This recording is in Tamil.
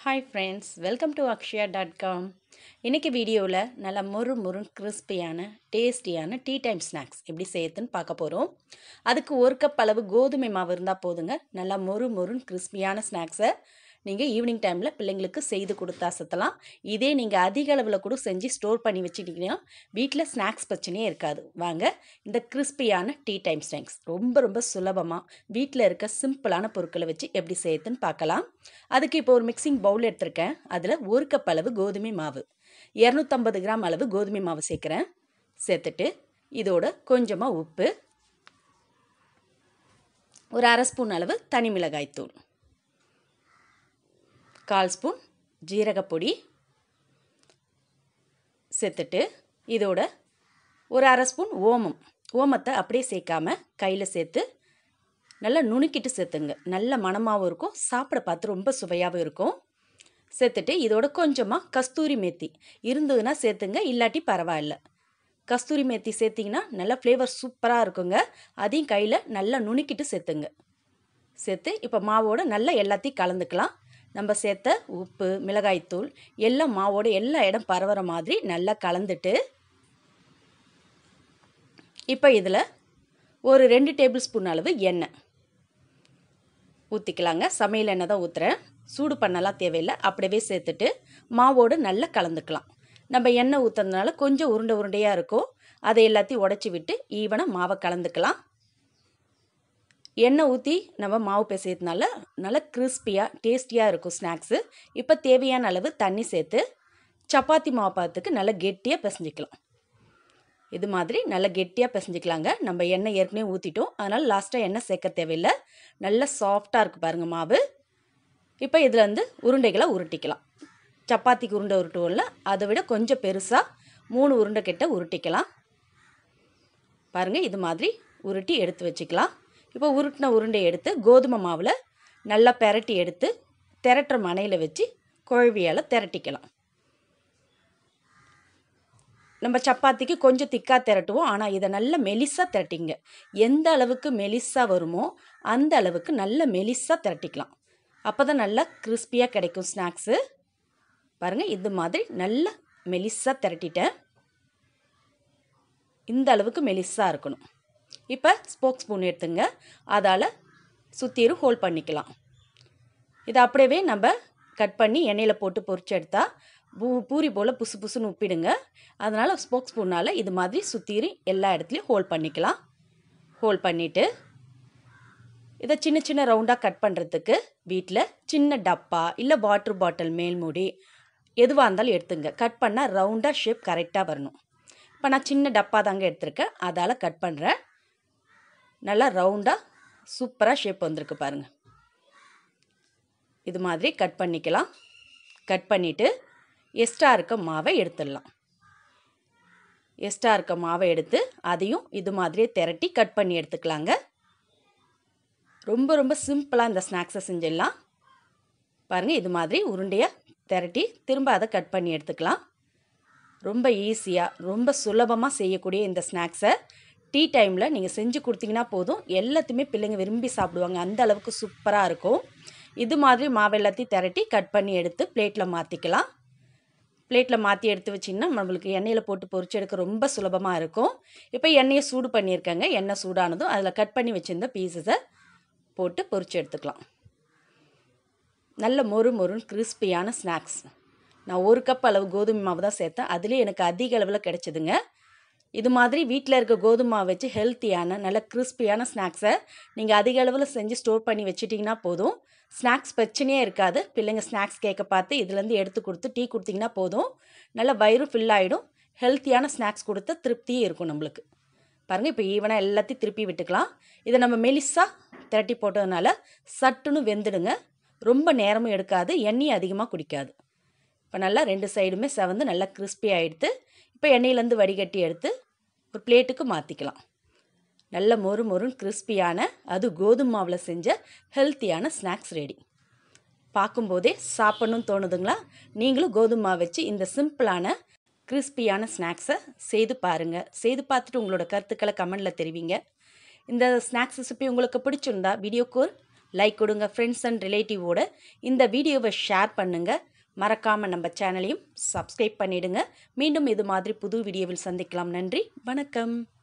hi friends welcome to Akshaya dot com இன்றைக்கி வீடியோவில் நல்லா மொறு மொறு கிறிஸ்பியான டேஸ்டியான டீ டைம் ஸ்நாக்ஸ் எப்படி செய்யறதுன்னு பார்க்க போகிறோம் அதுக்கு ஒரு கப் அளவு கோதுமை மாவு இருந்தால் போதுங்க நல்லா மொறு மொறுன்னு கிறிஸ்பியான ஸ்நாக்ஸை நீங்கள் ஈவினிங் டைமில் பிள்ளைங்களுக்கு செய்து கொடுத்தா சத்தலாம் இதே நீங்கள் அதிக அளவில் கூட செஞ்சு ஸ்டோர் பண்ணி வச்சுட்டிங்கன்னா வீட்டில் ஸ்நாக்ஸ் பிரச்சனையே இருக்காது வாங்க இந்த கிறிஸ்பியான டீ டைம் ஸ்நாக்ஸ் ரொம்ப ரொம்ப சுலபமாக வீட்டில் இருக்க சிம்பிளான பொருட்களை வச்சு எப்படி செய்யுதுன்னு பார்க்கலாம் அதுக்கு இப்போ ஒரு மிக்சிங் பவுல் எடுத்திருக்கேன் அதில் ஒரு கப் அளவு கோதுமை மாவு இரநூத்தம்பது கிராம் அளவு கோதுமை மாவு சேர்க்குறேன் சேர்த்துட்டு இதோட கொஞ்சமாக உப்பு ஒரு அரை ஸ்பூன் அளவு தனி மிளகாய் தூள் கால் ஸ்பூன் ஜீரகப்பொடி சேர்த்துட்டு இதோட ஒரு அரை ஸ்பூன் ஓமம் ஓமத்தை அப்படியே சேர்க்காம கையில் சேர்த்து நல்லா நுணுக்கிட்டு சேர்த்துங்க நல்ல மணமாகவும் இருக்கும் சாப்பிட பார்த்து ரொம்ப சுவையாகவும் இருக்கும் சேர்த்துட்டு இதோட கொஞ்சமாக கஸ்தூரி மேத்தி இருந்ததுன்னா சேர்த்துங்க இல்லாட்டி பரவாயில்ல கஸ்தூரி மேத்தி சேர்த்திங்கன்னா நல்லா ஃப்ளேவர் சூப்பராக இருக்குங்க அதையும் கையில் நல்லா நுணுக்கிட்டு சேர்த்துங்க சேர்த்து இப்போ மாவோட நல்லா எல்லாத்தையும் கலந்துக்கலாம் நம்ம சேர்த்த உப்பு மிளகாய்த்தூள் எல்லாம் மாவோட எல்லா இடம் பரவுற மாதிரி நல்லா கலந்துட்டு இப்போ இதில் ஒரு ரெண்டு டேபிள் ஸ்பூன் அளவு எண்ணெய் ஊற்றிக்கலாங்க சமையல் எண்ணெய் தான் ஊற்றுறேன் சூடு பண்ணலாம் தேவையில்லை அப்படியே சேர்த்துட்டு மாவோடு நல்லா கலந்துக்கலாம் நம்ம எண்ணெய் ஊற்றுறதுனால கொஞ்சம் உருண்டை உருண்டையாக இருக்கும் அதை எல்லாத்தையும் உடச்சி விட்டு ஈவனாக மாவை கலந்துக்கலாம் எண்ணெய் ஊற்றி நம்ம மாவு பிசையறதுனால நல்லா கிறிஸ்பியாக டேஸ்டியாக இருக்கும் ஸ்நாக்ஸு இப்போ தேவையான அளவு தண்ணி சேர்த்து சப்பாத்தி மாவு பார்த்துக்கு நல்லா கெட்டியாக பிசைஞ்சிக்கலாம் இது மாதிரி நல்லா கெட்டியாக பிசைஞ்சிக்கலாங்க நம்ம எண்ணெய் ஏற்கனவே ஊற்றிட்டோம் அதனால் லாஸ்ட்டாக எண்ணெய் சேர்க்க தேவையில்லை நல்லா சாஃப்டாக இருக்குது பாருங்கள் மாவு இப்போ இதில் வந்து உருண்டைகளை உருட்டிக்கலாம் சப்பாத்திக்கு உருண்டை உருட்டுவோம்ல அதை விட கொஞ்சம் பெருசாக மூணு உருண்டை கிட்ட உருட்டிக்கலாம் பாருங்கள் இது மாதிரி உருட்டி எடுத்து வச்சுக்கலாம் இப்போ உருட்டின உருண்டை எடுத்து கோதுமை மாவில் நல்லா பெரட்டி எடுத்து திரட்டுற மனையில் வச்சு குழவியால் திரட்டிக்கலாம் நம்ம சப்பாத்திக்கு கொஞ்சம் திக்காக திரட்டுவோம் ஆனால் இதை நல்லா மெலிசாக திரட்டிங்க எந்த அளவுக்கு மெலிசாக வருமோ அந்த அளவுக்கு நல்ல மெலிசாக திரட்டிக்கலாம் அப்போ தான் நல்லா கிறிஸ்பியாக கிடைக்கும் ஸ்நாக்ஸு பாருங்கள் இது மாதிரி நல்லா மெலிசாக திரட்டிட்டேன் இந்த அளவுக்கு மெலிசாக இருக்கணும் இப்போ ஸ்போக் ஸ்பூன் எடுத்துங்க அதால் சுற்றிரும் ஹோல்ட் பண்ணிக்கலாம் இதை அப்படியே நம்ம கட் பண்ணி எண்ணெயில் போட்டு பொரிச்சு எடுத்தால் பூ பூரி போல் புசு புசுன்னு உப்பிடுங்க அதனால் ஸ்போக் ஸ்பூனால் இது மாதிரி சுற்றிரும் எல்லா இடத்துலையும் ஹோல்ட் பண்ணிக்கலாம் ஹோல்ட் பண்ணிவிட்டு இதை சின்ன சின்ன ரவுண்டாக கட் பண்ணுறதுக்கு வீட்டில் சின்ன டப்பா இல்லை வாட்டர் பாட்டில் மேல் மூடி எதுவாக இருந்தாலும் எடுத்துங்க கட் பண்ணால் ரவுண்டாக ஷேப் கரெக்டாக வரணும் இப்போ நான் சின்ன டப்பா தாங்க எடுத்திருக்கேன் அதால் கட் பண்ணுறேன் நல்லா ரவுண்டாக சூப்பராக ஷேப் வந்திருக்கு பாருங்கள் இது மாதிரி கட் பண்ணிக்கலாம் கட் பண்ணிவிட்டு எக்ஸ்ட்ரா இருக்க மாவை எடுத்துடலாம் எக்ஸ்ட்ரா இருக்க மாவை எடுத்து அதையும் இது மாதிரியே திரட்டி கட் பண்ணி எடுத்துக்கலாங்க ரொம்ப ரொம்ப சிம்பிளாக இந்த ஸ்நாக்ஸை செஞ்சிடலாம் பாருங்கள் இது மாதிரி உருண்டையாக திரட்டி திரும்ப அதை கட் பண்ணி எடுத்துக்கலாம் ரொம்ப ஈஸியாக ரொம்ப சுலபமாக செய்யக்கூடிய இந்த ஸ்நாக்ஸை டீ டைமில் நீங்கள் செஞ்சு கொடுத்தீங்கன்னா போதும் எல்லாத்தையுமே பிள்ளைங்க விரும்பி சாப்பிடுவாங்க அந்த அளவுக்கு சூப்பராக இருக்கும் இது மாதிரி மாவு எல்லாத்தையும் திரட்டி கட் பண்ணி எடுத்து பிளேட்டில் மாற்றிக்கலாம் பிளேட்டில் மாற்றி எடுத்து வச்சிங்கன்னா நம்மளுக்கு எண்ணெயில் போட்டு பொரிச்சு எடுக்க ரொம்ப சுலபமாக இருக்கும் இப்போ எண்ணெயை சூடு பண்ணியிருக்கேங்க எண்ணெய் சூடானதும் அதில் கட் பண்ணி வச்சுருந்த பீசஸை போட்டு பொரிச்சு எடுத்துக்கலாம் நல்ல மொறு மொறுன்னு கிறிஸ்பியான ஸ்நாக்ஸ் நான் ஒரு கப் அளவு கோதுமை மாவு தான் சேர்த்தேன் அதுலேயே எனக்கு அதிக அளவில் கிடச்சிதுங்க இது மாதிரி வீட்டில் இருக்க கோதுமை மாவு வச்சு ஹெல்த்தியான நல்ல கிறிஸ்பியான ஸ்நாக்ஸை நீங்கள் அதிக அளவில் செஞ்சு ஸ்டோர் பண்ணி வச்சுட்டிங்கன்னா போதும் ஸ்நாக்ஸ் பிரச்சனையே இருக்காது பிள்ளைங்க ஸ்நாக்ஸ் கேட்க பார்த்து இதுலேருந்து எடுத்து கொடுத்து டீ கொடுத்தீங்கன்னா போதும் நல்லா வயிறு ஃபில் ஆகிடும் ஹெல்த்தியான ஸ்நாக்ஸ் கொடுத்த திருப்தியே இருக்கும் நம்மளுக்கு பாருங்கள் இப்போ ஈவனாக எல்லாத்தையும் திருப்பி விட்டுக்கலாம் இதை நம்ம மெலிசாக திரட்டி போட்டதுனால சட்டுன்னு வெந்துடுங்க ரொம்ப நேரமும் எடுக்காது எண்ணெயும் அதிகமாக குடிக்காது இப்போ நல்லா ரெண்டு சைடுமே செவந்து நல்லா கிறிஸ்பி ஆகிடுத்து இப்போ எண்ணெயிலேருந்து வடிகட்டி எடுத்து ஒரு பிளேட்டுக்கு மாற்றிக்கலாம் நல்ல மொறு மொறுன்னு கிறிஸ்பியான அது கோதுமை மாவில் செஞ்ச ஹெல்த்தியான ஸ்நாக்ஸ் ரெடி பார்க்கும்போதே சாப்பிட்ணுன்னு தோணுதுங்களா நீங்களும் கோதுமை மாவு வச்சு இந்த சிம்பிளான கிறிஸ்பியான ஸ்நாக்ஸை செய்து பாருங்கள் செய்து பார்த்துட்டு உங்களோட கருத்துக்களை கமெண்டில் தெரிவிங்க இந்த ஸ்நாக்ஸ் ரெசிபி உங்களுக்கு பிடிச்சிருந்தா வீடியோக்கு ஒரு லைக் கொடுங்க ஃப்ரெண்ட்ஸ் அண்ட் ரிலேட்டிவோட இந்த வீடியோவை ஷேர் பண்ணுங்கள் மறக்காமல் நம்ம சேனலையும் சப்ஸ்கிரைப் பண்ணிடுங்க மீண்டும் இது மாதிரி புது வீடியோவில் சந்திக்கலாம் நன்றி வணக்கம்